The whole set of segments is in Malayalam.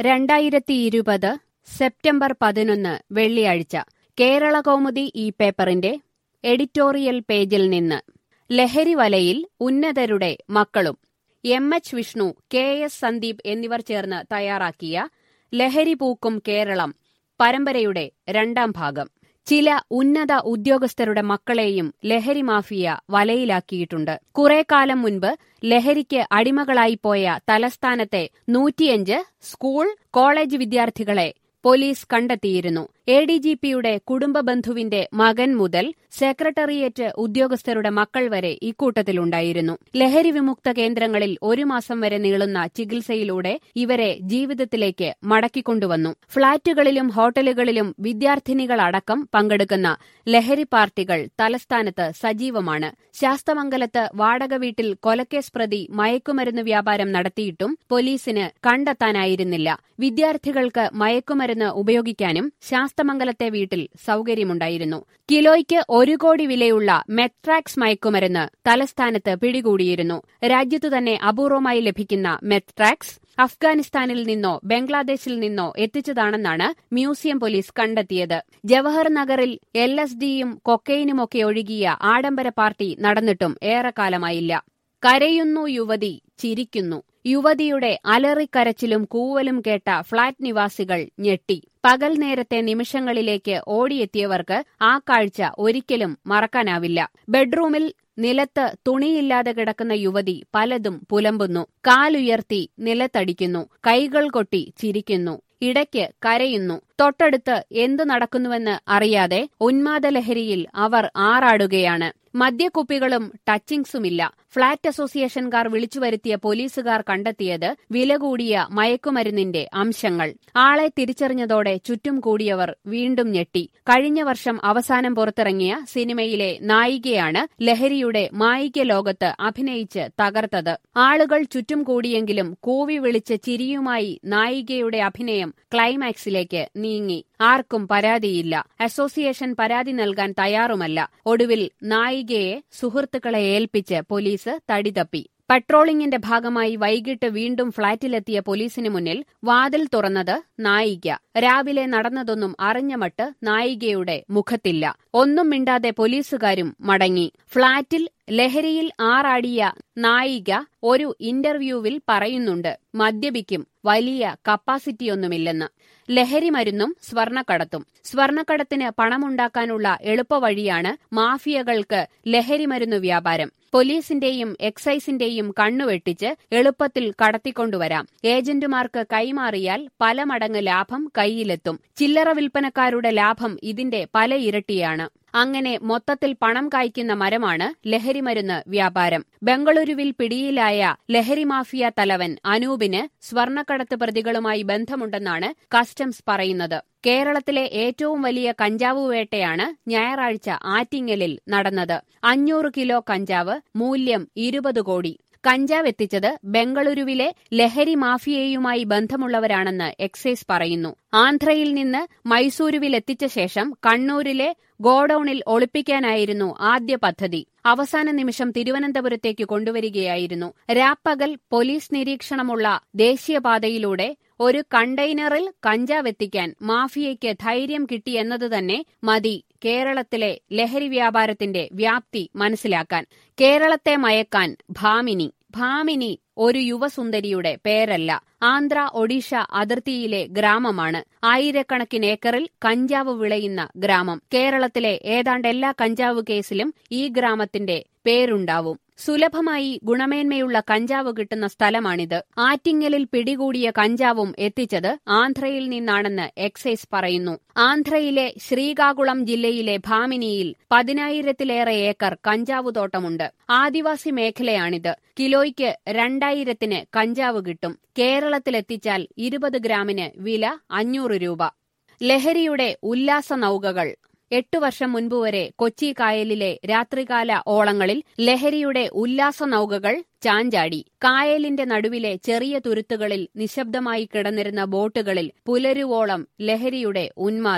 രണ്ടായിരത്തി ഇരുപത് സെപ്റ്റംബർ പതിനൊന്ന് വെള്ളിയാഴ്ച കേരള കൗമുദി ഈ പേപ്പറിന്റെ എഡിറ്റോറിയൽ പേജിൽ നിന്ന് ലഹരി വലയിൽ ഉന്നതരുടെ മക്കളും M H Vishnu K S Sandeep എന്നിവർ ചേർന്ന് തയ്യാറാക്കിയ ലഹരി പൂക്കും കേരളം പരമ്പരയുടെ രണ്ടാം ഭാഗം ചില ഉന്നത ഉദ്യോഗസ്ഥരുടെ മക്കളെയും ലഹരി മാഫിയ വലയിലാക്കിയിട്ടുണ്ട് കുറെ കാലം മുൻപ് ലഹരിക്ക് അടിമകളായിപ്പോയ തലസ്ഥാനത്തെ നൂറ്റിയഞ്ച് സ്കൂൾ കോളേജ് വിദ്യാർത്ഥികളെ പോലീസ് കണ്ടെത്തിയിരുന്നു എ ഡി ജി പിയുടെ കുടുംബ ബന്ധുവിന്റെ മകൻ മുതൽ സെക്രട്ടേറിയറ്റ് ഉദ്യോഗസ്ഥരുടെ മക്കൾ വരെ ഇക്കൂട്ടത്തിലുണ്ടായിരുന്നു ലഹരി വിമുക്ത കേന്ദ്രങ്ങളിൽ ഒരു മാസം വരെ നീളുന്ന ചികിത്സയിലൂടെ ഇവരെ ജീവിതത്തിലേക്ക് മടക്കിക്കൊണ്ടുവന്നു ഫ്ളാറ്റുകളിലും ഹോട്ടലുകളിലും വിദ്യാർത്ഥിനികളടക്കം പങ്കെടുക്കുന്ന ലഹരി പാർട്ടികൾ തലസ്ഥാനത്ത് സജീവമാണ് ശാസ്തമംഗലത്ത് വാടക വീട്ടിൽ കൊലക്കേസ് പ്രതി മയക്കുമരുന്ന് വ്യാപാരം നടത്തിയിട്ടും പോലീസിന് കണ്ടെത്താനായിരുന്നില്ല വിദ്യാർത്ഥികൾക്ക് മയക്കുമരുന്ന് ഉപയോഗിക്കാനും ശാസ്തമംഗലത്തെ വീട്ടിൽ സൌകര്യമുണ്ടായിരുന്നു കിലോയ്ക്ക് ഒരു കോടി വിലയുള്ള മെത്രാക്സ് മയക്കുമരുന്ന് തലസ്ഥാനത്ത് പിടികൂടിയിരുന്നു രാജ്യത്തു തന്നെ അപൂർവമായി ലഭിക്കുന്ന മെത്രാക്സ് അഫ്ഗാനിസ്ഥാനിൽ നിന്നോ ബംഗ്ലാദേശിൽ നിന്നോ എത്തിച്ചതാണെന്നാണ് മ്യൂസിയം പോലീസ് കണ്ടെത്തിയത് ജവഹർ നഗറിൽ എൽ എസ് ഡിയും കൊക്കൈനുമൊക്കെ ഒഴുകിയ ആഡംബര പാർട്ടി നടന്നിട്ടും ഏറെക്കാലമായില്ല കരയുന്നു യുവതി ചിരിക്കുന്നു യുവതിയുടെ അലറിക്കരച്ചിലും കൂവലും കേട്ട ഫ്ളാറ്റ് നിവാസികൾ ഞെട്ടി പകൽ നേരത്തെ നിമിഷങ്ങളിലേക്ക് ഓടിയെത്തിയവർക്ക് ആ കാഴ്ച ഒരിക്കലും മറക്കാനാവില്ല ബെഡ്റൂമിൽ നിലത്ത് തുണിയില്ലാതെ കിടക്കുന്ന യുവതി പലതും പുലമ്പുന്നു കാലുയർത്തി നിലത്തടിക്കുന്നു കൈകൾ കൊട്ടി ചിരിക്കുന്നു ഇടയ്ക്ക് കരയുന്നു തൊട്ടടുത്ത് എന്തു നടക്കുന്നുവെന്ന് അറിയാതെ ഉന്മാദലഹരിയിൽ അവർ ആറാടുകയാണ് മദ്യക്കുപ്പികളും ടച്ചിങ്സുമില്ല ഫ്ളാറ്റ് അസോസിയേഷൻകാർ വിളിച്ചുവരുത്തിയ പോലീസുകാർ കണ്ടെത്തിയത് വില കൂടിയ മയക്കുമരുന്നിന്റെ അംശങ്ങൾ ആളെ തിരിച്ചറിഞ്ഞതോടെ ചുറ്റും കൂടിയവർ വീണ്ടും ഞെട്ടി കഴിഞ്ഞ വർഷം അവസാനം പുറത്തിറങ്ങിയ സിനിമയിലെ നായികയാണ് ലഹരിയുടെ മായിക ലോകത്ത് അഭിനയിച്ച് തകർത്തത് ആളുകൾ ചുറ്റും കൂടിയെങ്കിലും കൂവി വിളിച്ച് ചിരിയുമായി നായികയുടെ അഭിനയം ക്ലൈമാക്സിലേക്ക് നീങ്ങി ആർക്കും പരാതിയില്ല അസോസിയേഷൻ പരാതി നൽകാൻ തയ്യാറുമല്ല ഒടുവിൽ നായികയെ സുഹൃത്തുക്കളെ ഏൽപ്പിച്ച് പോലീസ് തടിതപ്പി പട്രോളിംഗിന്റെ ഭാഗമായി വൈകിട്ട് വീണ്ടും ഫ്ളാറ്റിലെത്തിയ പോലീസിന് മുന്നിൽ വാതിൽ തുറന്നത് നായിക രാവിലെ നടന്നതൊന്നും അറിഞ്ഞമട്ട് നായികയുടെ മുഖത്തില്ല ഒന്നും മിണ്ടാതെ പോലീസുകാരും മടങ്ങി ഫ്ളാറ്റിൽ ലഹരിയിൽ ആറാടിയ നായിക ഒരു ഇന്റർവ്യൂവിൽ പറയുന്നുണ്ട് മദ്യപിക്കും വലിയ കപ്പാസിറ്റിയൊന്നുമില്ലെന്ന് ലഹരി മരുന്നും സ്വർണക്കടത്തും സ്വർണക്കടത്തിന് പണമുണ്ടാക്കാനുള്ള എളുപ്പവഴിയാണ് മാഫിയകൾക്ക് ലഹരി മരുന്നു വ്യാപാരം പോലീസിന്റെയും എക്സൈസിന്റെയും കണ്ണുവെട്ടിച്ച് എളുപ്പത്തിൽ കടത്തിക്കൊണ്ടുവരാം ഏജന്റുമാർക്ക് കൈമാറിയാൽ പല മടങ്ങ് ലാഭം കൈയിലെത്തും ചില്ലറ വിൽപ്പനക്കാരുടെ ലാഭം ഇതിന്റെ പല ഇരട്ടിയാണ് അങ്ങനെ മൊത്തത്തിൽ പണം കായ്ക്കുന്ന മരമാണ് ലഹരിമരുന്ന് വ്യാപാരം ബംഗളൂരുവിൽ പിടിയിലായ ലഹരി മാഫിയ തലവൻ അനൂപിന് സ്വർണക്കടത്ത് പ്രതികളുമായി ബന്ധമുണ്ടെന്നാണ് കസ്റ്റംസ് പറയുന്നത് കേരളത്തിലെ ഏറ്റവും വലിയ കഞ്ചാവ് വേട്ടയാണ് ഞായറാഴ്ച ആറ്റിങ്ങലിൽ നടന്നത് അഞ്ഞൂറ് കിലോ കഞ്ചാവ് മൂല്യം ഇരുപത് കോടി കഞ്ചാവ് എത്തിച്ചത് ബംഗളൂരുവിലെ ലഹരി മാഫിയയുമായി ബന്ധമുള്ളവരാണെന്ന് എക്സൈസ് പറയുന്നു ആന്ധ്രയിൽ നിന്ന് മൈസൂരുവിൽ എത്തിച്ച ശേഷം കണ്ണൂരിലെ ഗോഡൌണിൽ ഒളിപ്പിക്കാനായിരുന്നു ആദ്യ പദ്ധതി അവസാന നിമിഷം തിരുവനന്തപുരത്തേക്ക് കൊണ്ടുവരികയായിരുന്നു രാപ്പകൽ പോലീസ് നിരീക്ഷണമുള്ള ദേശീയപാതയിലൂടെ ഒരു കണ്ടെയ്നറിൽ കഞ്ചാവ് എത്തിക്കാൻ മാഫിയയ്ക്ക് ധൈര്യം കിട്ടിയെന്നത് തന്നെ മതി കേരളത്തിലെ ലഹരി വ്യാപാരത്തിന്റെ വ്യാപ്തി മനസ്സിലാക്കാൻ കേരളത്തെ മയക്കാൻ ഭാമിനി ഭാമിനി ഒരു യുവസുന്ദരിയുടെ പേരല്ല ആന്ധ്ര ഒഡീഷ അതിർത്തിയിലെ ഗ്രാമമാണ് ആയിരക്കണക്കിന് ഏക്കറിൽ കഞ്ചാവ് വിളയുന്ന ഗ്രാമം കേരളത്തിലെ ഏതാണ്ട് എല്ലാ കഞ്ചാവ് കേസിലും ഈ ഗ്രാമത്തിന്റെ പേരുണ്ടാവും സുലഭമായി ഗുണമേന്മയുള്ള കഞ്ചാവ് കിട്ടുന്ന സ്ഥലമാണിത് ആറ്റിങ്ങലിൽ പിടികൂടിയ കഞ്ചാവും എത്തിച്ചത് ആന്ധ്രയിൽ നിന്നാണെന്ന് എക്സൈസ് പറയുന്നു ആന്ധ്രയിലെ ശ്രീകാകുളം ജില്ലയിലെ ഭാമിനിയിൽ പതിനായിരത്തിലേറെ ഏക്കർ കഞ്ചാവ് തോട്ടമുണ്ട് ആദിവാസി മേഖലയാണിത് കിലോയ്ക്ക് രണ്ടായിരത്തിന് കഞ്ചാവ് കിട്ടും കേരളത്തിലെത്തിച്ചാൽ ഇരുപത് ഗ്രാമിന് വില അഞ്ഞൂറ് രൂപ ലഹരിയുടെ ഉല്ലാസ നൌകകൾ എട്ടു വർഷം മുൻപ് വരെ കൊച്ചി കായലിലെ രാത്രികാല ഓളങ്ങളിൽ ലഹരിയുടെ ഉല്ലാസ നൌകകൾ ചാഞ്ചാടി കായലിന്റെ നടുവിലെ ചെറിയ തുരുത്തുകളിൽ നിശബ്ദമായി കിടന്നിരുന്ന ബോട്ടുകളിൽ പുലരുവോളം ലഹരിയുടെ ഉന്മാദം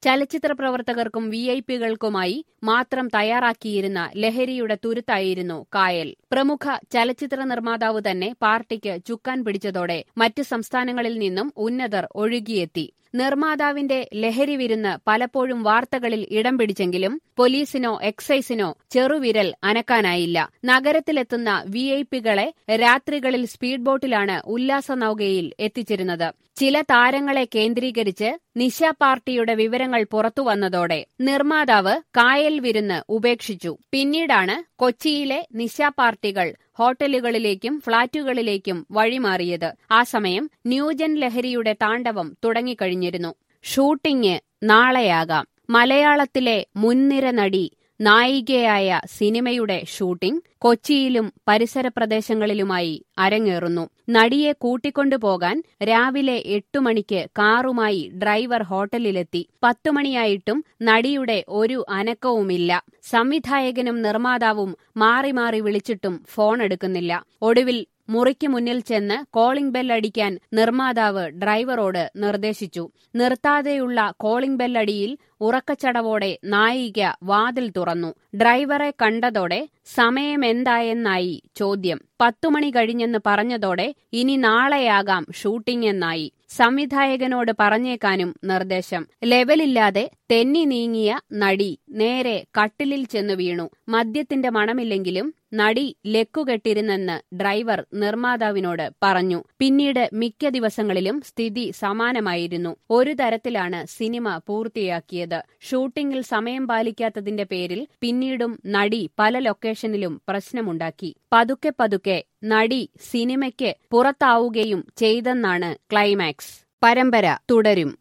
ചലച്ചിത്ര പ്രവർത്തകർക്കും വി ഐ പികൾക്കുമായി മാത്രം തയ്യാറാക്കിയിരുന്ന ലഹരിയുടെ തുരുത്തായിരുന്നു കായൽ പ്രമുഖ ചലച്ചിത്ര നിർമ്മാതാവ് തന്നെ പാർട്ടിക്ക് ചുക്കാൻ പിടിച്ചതോടെ മറ്റ് സംസ്ഥാനങ്ങളിൽ നിന്നും ഉന്നതർ ഒഴുകിയെത്തി നിർമ്മാതാവിന്റെ ലഹരി വിരുന്ന് പലപ്പോഴും വാർത്തകളിൽ ഇടം പിടിച്ചെങ്കിലും പോലീസിനോ എക്സൈസിനോ ചെറുവിരൽ അനക്കാനായില്ല നഗരത്തിലെത്തുന്ന വി ഐ പികളെ രാത്രികളിൽ സ്പീഡ് ബോട്ടിലാണ് ഉല്ലാസ നൌകയിൽ എത്തിച്ചിരുന്നത് ചില താരങ്ങളെ കേന്ദ്രീകരിച്ച് നിശ പാർട്ടിയുടെ വിവരങ്ങൾ പുറത്തുവന്നതോടെ നിർമ്മാതാവ് കായൽ വിരുന്ന് ഉപേക്ഷിച്ചു പിന്നീടാണ് കൊച്ചിയിലെ നിശ പാർട്ടികൾ ഹോട്ടലുകളിലേക്കും ഫ്ളാറ്റുകളിലേക്കും വഴിമാറിയത് ആ സമയം ന്യൂജൻ ലഹരിയുടെ താണ്ഡവം തുടങ്ങിക്കഴിഞ്ഞിരുന്നു ഷൂട്ടിംഗ് നാളെയാകാം മലയാളത്തിലെ മുൻനിര നടി നായികയായ സിനിമയുടെ ഷൂട്ടിംഗ് കൊച്ചിയിലും പരിസര പ്രദേശങ്ങളിലുമായി അരങ്ങേറുന്നു നടിയെ കൂട്ടിക്കൊണ്ടുപോകാൻ രാവിലെ എട്ടു മണിക്ക് കാറുമായി ഡ്രൈവർ ഹോട്ടലിലെത്തി പത്തുമണിയായിട്ടും നടിയുടെ ഒരു അനക്കവുമില്ല സംവിധായകനും നിർമ്മാതാവും മാറി മാറി വിളിച്ചിട്ടും ഫോൺ എടുക്കുന്നില്ല ഒടുവിൽ മുറിക്ക് മുന്നിൽ ചെന്ന് കോളിംഗ് ബെൽ അടിക്കാൻ നിർമ്മാതാവ് ഡ്രൈവറോട് നിർദ്ദേശിച്ചു നിർത്താതെയുള്ള കോളിംഗ് ബെല്ലടിയിൽ ഉറക്കച്ചടവോടെ നായിക വാതിൽ തുറന്നു ഡ്രൈവറെ കണ്ടതോടെ സമയമെന്തായെന്നായി ചോദ്യം പത്തുമണി കഴിഞ്ഞെന്ന് പറഞ്ഞതോടെ ഇനി നാളെയാകാം ഷൂട്ടിംഗ് എന്നായി സംവിധായകനോട് പറഞ്ഞേക്കാനും നിർദ്ദേശം ലെവലില്ലാതെ തെന്നി നീങ്ങിയ നടി നേരെ കട്ടിലിൽ ചെന്നു വീണു മദ്യത്തിന്റെ മണമില്ലെങ്കിലും നടി ലെക്കുകെട്ടിരുന്നെന്ന് ഡ്രൈവർ നിർമ്മാതാവിനോട് പറഞ്ഞു പിന്നീട് മിക്ക ദിവസങ്ങളിലും സ്ഥിതി സമാനമായിരുന്നു ഒരു തരത്തിലാണ് സിനിമ പൂർത്തിയാക്കിയത് ഷൂട്ടിംഗിൽ സമയം പാലിക്കാത്തതിന്റെ പേരിൽ പിന്നീടും നടി പല ലൊക്കേഷനിലും പ്രശ്നമുണ്ടാക്കി പതുക്കെ പതുക്കെ നടി സിനിമയ്ക്ക് പുറത്താവുകയും ചെയ്തെന്നാണ് ക്ലൈമാക്സ് പരമ്പര തുടരും